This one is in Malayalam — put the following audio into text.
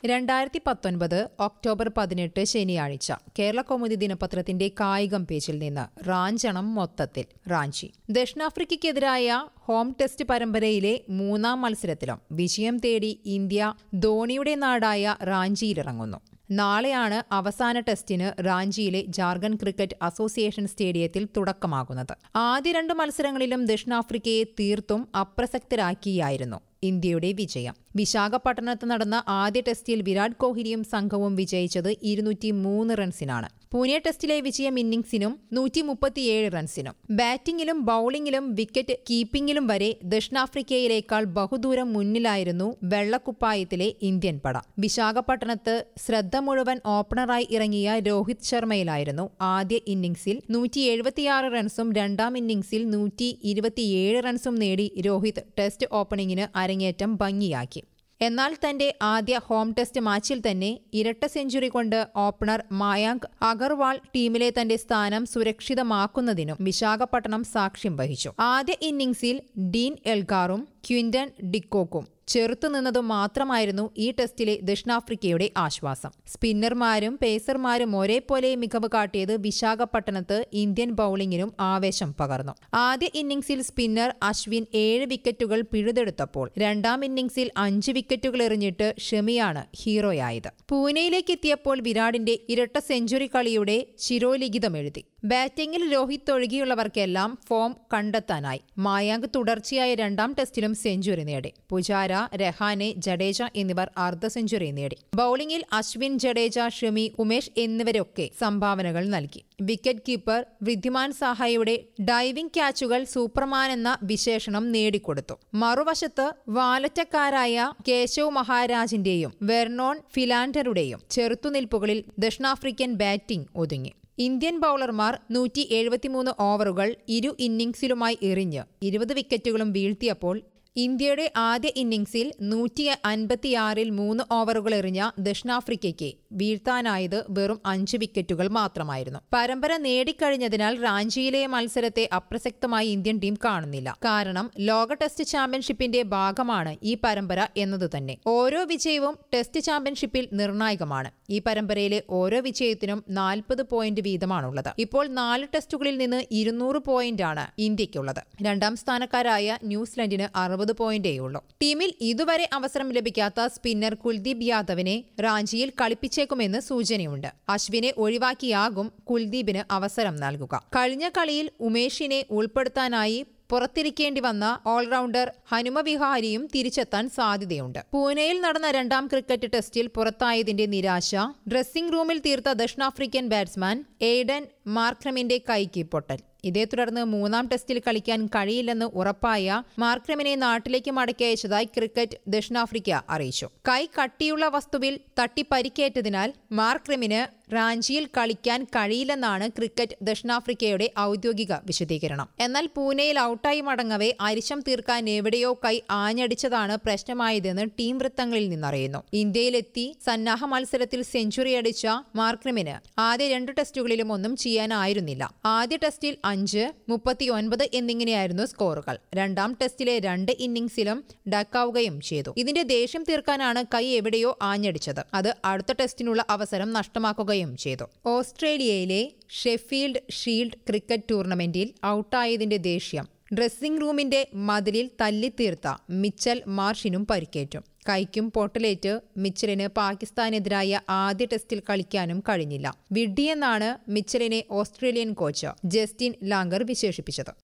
രണ്ടായിരത്തി പത്തൊൻപത് ഒക്ടോബർ പതിനെട്ട് ശനിയാഴ്ച കേരള കൗമുദി ദിനപത്രത്തിന്റെ കായികം പേജിൽ നിന്ന് റാഞ്ചണം മൊത്തത്തിൽ റാഞ്ചി ദക്ഷിണാഫ്രിക്കയ്ക്കെതിരായ ഹോം ടെസ്റ്റ് പരമ്പരയിലെ മൂന്നാം മത്സരത്തിലും വിജയം തേടി ഇന്ത്യ ധോണിയുടെ നാടായ റാഞ്ചിയിലിറങ്ങുന്നു നാളെയാണ് അവസാന ടെസ്റ്റിന് റാഞ്ചിയിലെ ജാർഖണ്ഡ് ക്രിക്കറ്റ് അസോസിയേഷൻ സ്റ്റേഡിയത്തിൽ തുടക്കമാകുന്നത് ആദ്യ രണ്ട് മത്സരങ്ങളിലും ദക്ഷിണാഫ്രിക്കയെ തീർത്തും അപ്രസക്തരാക്കിയായിരുന്നു ഇന്ത്യയുടെ വിജയം വിശാഖപട്ടണത്ത് നടന്ന ആദ്യ ടെസ്റ്റിൽ വിരാട് കോഹ്ലിയും സംഘവും വിജയിച്ചത് ഇരുന്നൂറ്റി മൂന്ന് റൺസിനാണ് പൂനെ ടെസ്റ്റിലെ വിജയം ഇന്നിംഗ്സിനും നൂറ്റി മുപ്പത്തിയേഴ് റൺസിനും ബാറ്റിംഗിലും ബൌളിംഗിലും വിക്കറ്റ് കീപ്പിംഗിലും വരെ ദക്ഷിണാഫ്രിക്കയിലേക്കാൾ ബഹുദൂരം മുന്നിലായിരുന്നു വെള്ളക്കുപ്പായത്തിലെ ഇന്ത്യൻ പട വിശാഖപട്ടണത്ത് ശ്രദ്ധ മുഴുവൻ ഓപ്പണറായി ഇറങ്ങിയ രോഹിത് ശർമ്മയിലായിരുന്നു ആദ്യ ഇന്നിംഗ്സിൽ നൂറ്റി എഴുപത്തിയാറ് റൺസും രണ്ടാം ഇന്നിംഗ്സിൽ നൂറ്റി ഇരുപത്തിയേഴ് റൺസും നേടി രോഹിത് ടെസ്റ്റ് ഓപ്പണിംഗിന് അരങ്ങേറ്റം ഭംഗിയാക്കി എന്നാൽ തന്റെ ആദ്യ ഹോം ടെസ്റ്റ് മാച്ചിൽ തന്നെ ഇരട്ട സെഞ്ചുറി കൊണ്ട് ഓപ്പണർ മായാങ്ക് അഗർവാൾ ടീമിലെ തന്റെ സ്ഥാനം സുരക്ഷിതമാക്കുന്നതിനും വിശാഖപട്ടണം സാക്ഷ്യം വഹിച്ചു ആദ്യ ഇന്നിംഗ്സിൽ ഡീൻ എൽഗാറും ക്വിന്റൺ ഡിക്കോക്കും ചെറുത്തുനിന്നതും മാത്രമായിരുന്നു ഈ ടെസ്റ്റിലെ ദക്ഷിണാഫ്രിക്കയുടെ ആശ്വാസം സ്പിന്നർമാരും പേസർമാരും ഒരേപോലെ മികവ് കാട്ടിയത് വിശാഖപട്ടണത്ത് ഇന്ത്യൻ ബൌളിംഗിനും ആവേശം പകർന്നു ആദ്യ ഇന്നിംഗ്സിൽ സ്പിന്നർ അശ്വിൻ ഏഴ് വിക്കറ്റുകൾ പിഴുതെടുത്തപ്പോൾ രണ്ടാം ഇന്നിംഗ്സിൽ അഞ്ച് വിക്കറ്റുകൾ എറിഞ്ഞിട്ട് ഷമിയാണ് ഹീറോയായത് പൂനെയിലേക്ക് എത്തിയപ്പോൾ വിരാടിന്റെ ഇരട്ട സെഞ്ചുറി കളിയുടെ ശിരോലിഖിതം എഴുതി ബാറ്റിംഗിൽ രോഹിത് ഒഴികെയുള്ളവർക്കെല്ലാം ഫോം കണ്ടെത്താനായി മായാങ്ക് തുടർച്ചയായ രണ്ടാം ടെസ്റ്റിലും സെഞ്ചുറി നേടി പുജാര രഹാനെ ജഡേജ എന്നിവർ അർദ്ധ സെഞ്ചുറി നേടി ബൌളിംഗിൽ അശ്വിൻ ജഡേജ ഷമി ഉമേഷ് എന്നിവരൊക്കെ സംഭാവനകൾ നൽകി വിക്കറ്റ് കീപ്പർ വൃദ്ധിമാൻ സാഹയുടെ ഡൈവിംഗ് ക്യാച്ചുകൾ സൂപ്പർമാൻ എന്ന വിശേഷണം നേടിക്കൊടുത്തു മറുവശത്ത് വാലറ്റക്കാരായ കേശവ് മഹാരാജിന്റെയും വെർണോൺ ഫിലാൻഡറുടെയും ചെറുത്തുനിൽപ്പുകളിൽ ദക്ഷിണാഫ്രിക്കൻ ബാറ്റിംഗ് ഒതുങ്ങി ഇന്ത്യൻ ബൌളർമാർ നൂറ്റി എഴുപത്തിമൂന്ന് ഓവറുകൾ ഇരു ഇന്നിംഗ്സിലുമായി എറിഞ്ഞ് ഇരുപത് വിക്കറ്റുകളും വീഴ്ത്തിയപ്പോൾ ഇന്ത്യയുടെ ആദ്യ ഇന്നിംഗ്സിൽ നൂറ്റി അൻപത്തിയാറിൽ മൂന്ന് ഓവറുകൾ എറിഞ്ഞ ദക്ഷിണാഫ്രിക്കയ്ക്ക് വീഴ്ത്താനായത് വെറും അഞ്ച് വിക്കറ്റുകൾ മാത്രമായിരുന്നു പരമ്പര നേടിക്കഴിഞ്ഞതിനാൽ റാഞ്ചിയിലെ മത്സരത്തെ അപ്രസക്തമായി ഇന്ത്യൻ ടീം കാണുന്നില്ല കാരണം ലോക ടെസ്റ്റ് ചാമ്പ്യൻഷിപ്പിന്റെ ഭാഗമാണ് ഈ പരമ്പര എന്നത് തന്നെ ഓരോ വിജയവും ടെസ്റ്റ് ചാമ്പ്യൻഷിപ്പിൽ നിർണായകമാണ് ഈ പരമ്പരയിലെ ഓരോ വിജയത്തിനും നാൽപ്പത് പോയിന്റ് വീതമാണുള്ളത് ഇപ്പോൾ നാല് ടെസ്റ്റുകളിൽ നിന്ന് ഇരുന്നൂറ് പോയിന്റാണ് ഇന്ത്യയ്ക്കുള്ളത് രണ്ടാം സ്ഥാനക്കാരായ ന്യൂസിലൻഡിന് അറുപത് പോയിന്റേയുള്ളൂ ടീമിൽ ഇതുവരെ അവസരം ലഭിക്കാത്ത സ്പിന്നർ കുൽദീപ് യാദവിനെ റാഞ്ചിയിൽ കളിപ്പിച്ചേക്കുമെന്ന് സൂചനയുണ്ട് അശ്വിനെ ഒഴിവാക്കിയാകും കുൽദീപിന് അവസരം നൽകുക കഴിഞ്ഞ കളിയിൽ ഉമേഷിനെ ഉൾപ്പെടുത്താനായി പുറത്തിരിക്കേണ്ടി വന്ന ഓൾറൗണ്ടർ ഹനുമവിഹാരിയും തിരിച്ചെത്താൻ സാധ്യതയുണ്ട് പൂനെയിൽ നടന്ന രണ്ടാം ക്രിക്കറ്റ് ടെസ്റ്റിൽ പുറത്തായതിന്റെ നിരാശ ഡ്രസ്സിംഗ് റൂമിൽ തീർത്ത ദക്ഷിണാഫ്രിക്കൻ ബാറ്റ്സ്മാൻ എയ്ഡൻ മാർക്രമിന്റെ കൈക്ക് പൊട്ടൽ ഇതേ തുടർന്ന് മൂന്നാം ടെസ്റ്റിൽ കളിക്കാൻ കഴിയില്ലെന്ന് ഉറപ്പായ മാർക്രമിനെ നാട്ടിലേക്ക് മടക്കി അയച്ചതായി ക്രിക്കറ്റ് ദക്ഷിണാഫ്രിക്ക അറിയിച്ചു കൈ കട്ടിയുള്ള വസ്തുവിൽ തട്ടി പരിക്കേറ്റതിനാൽ മാർക്രമിന് റാഞ്ചിയിൽ കളിക്കാൻ കഴിയില്ലെന്നാണ് ക്രിക്കറ്റ് ദക്ഷിണാഫ്രിക്കയുടെ ഔദ്യോഗിക വിശദീകരണം എന്നാൽ പൂനെയിൽ ഔട്ടായി മടങ്ങവേ അരിശം തീർക്കാൻ എവിടെയോ കൈ ആഞ്ഞടിച്ചതാണ് പ്രശ്നമായതെന്ന് ടീം വൃത്തങ്ങളിൽ നിന്നറിയുന്നു ഇന്ത്യയിലെത്തി സന്നാഹ മത്സരത്തിൽ സെഞ്ചുറി അടിച്ച മാർക്രമിന് ആദ്യ രണ്ട് ടെസ്റ്റുകളിലും ഒന്നും ചെയ്യാനായിരുന്നില്ല ആദ്യ ടെസ്റ്റിൽ അഞ്ച് മുപ്പത്തിയൊൻപത് എന്നിങ്ങനെയായിരുന്നു സ്കോറുകൾ രണ്ടാം ടെസ്റ്റിലെ രണ്ട് ഇന്നിംഗ്സിലും ഡക്കാവുകയും ചെയ്തു ഇതിന്റെ ദേഷ്യം തീർക്കാനാണ് കൈ എവിടെയോ ആഞ്ഞടിച്ചത് അത് അടുത്ത ടെസ്റ്റിനുള്ള അവസരം നഷ്ടമാക്കുകയും ചെയ്തു ഓസ്ട്രേലിയയിലെ ഷെഫീൽഡ് ഷീൽഡ് ക്രിക്കറ്റ് ടൂർണമെന്റിൽ ഔട്ടായതിന്റെ ദേഷ്യം ഡ്രസ്സിംഗ് റൂമിന്റെ മതിലിൽ തല്ലിത്തീർത്ത മിച്ചൽ മാർഷിനും പരിക്കേറ്റു കൈക്കും പൊട്ടലേറ്റ് മിച്ചലിന് പാകിസ്ഥാനെതിരായ ആദ്യ ടെസ്റ്റിൽ കളിക്കാനും കഴിഞ്ഞില്ല വിഡ്ഡിയെന്നാണ് മിച്ചലിനെ ഓസ്ട്രേലിയൻ കോച്ച് ജസ്റ്റിൻ ലാംഗർ വിശേഷിപ്പിച്ചത്